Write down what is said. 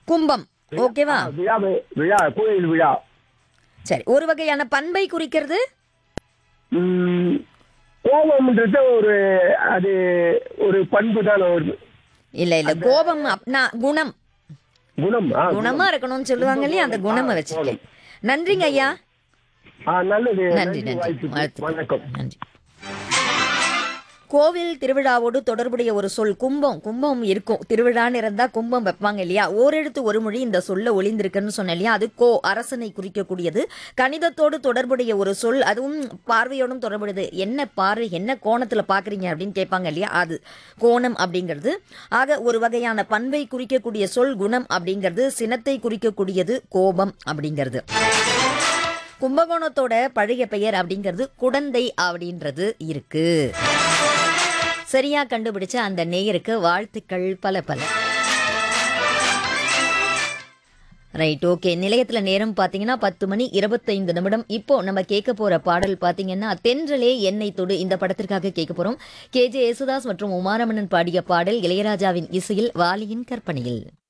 கும்பம் ஓகேவா விழா விழா கோயில் விழா சரி ஒரு வகையான பண்பை குறிக்கிறது ம், கோபம்ன்றது ஒரு அது ஒரு பண்பு தான் ஒரு இல்ல இல்ல கோபம் அப்னா குணம் குணம் ஆ, குணமா இருக்கணும்னு சொல்லுவாங்க இல்லையா அந்த குணமை வச்சிருக்கேன் நன்றிங்க ஐயா ஆ, நல்லது நன்றி நன்றி வாய்ப்புக்கு. வாழ்த்துக்கள். வணக்கம் நன்றி கோவில் திருவிழாவோடு தொடர்புடைய ஒரு சொல் கும்பம் கும்பம் இருக்கும் திருவிழான்னு இருந்தா கும்பம் வைப்பாங்க இல்லையா ஓரெழுத்து ஒரு மொழி இந்த சொல்ல ஒளிந்திருக்குன்னு சொன்னேன் இல்லையா அது கோ அரசனை குறிக்கக்கூடியது கணிதத்தோடு தொடர்புடைய ஒரு சொல் அதுவும் பார்வையோடும் தொடர்புடையது என்ன பார்வை என்ன கோணத்துல பாக்குறீங்க அப்படின்னு கேட்பாங்க இல்லையா அது கோணம் அப்படிங்கிறது ஆக ஒரு வகையான பண்பை குறிக்கக்கூடிய சொல் குணம் அப்படிங்கிறது சினத்தை குறிக்கக்கூடியது கோபம் அப்படிங்கிறது கும்பகோணத்தோட பழைய பெயர் அப்படிங்கிறது குடந்தை அப்படின்றது இருக்கு சரியா கண்டுபிடிச்ச அந்த நேயருக்கு வாழ்த்துக்கள் பல பல ரைட் ஓகே நிலையத்துல நேரம் பாத்தீங்கன்னா பத்து மணி இருபத்தைந்து நிமிடம் இப்போ நம்ம கேட்க போற பாடல் பாத்தீங்கன்னா தென்றலே எண்ணெய் தொடு இந்த படத்திற்காக கேட்க போறோம் கே ஜே யேசுதாஸ் மற்றும் உமாரமணன் பாடிய பாடல் இளையராஜாவின் இசையில் வாலியின் கற்பனையில்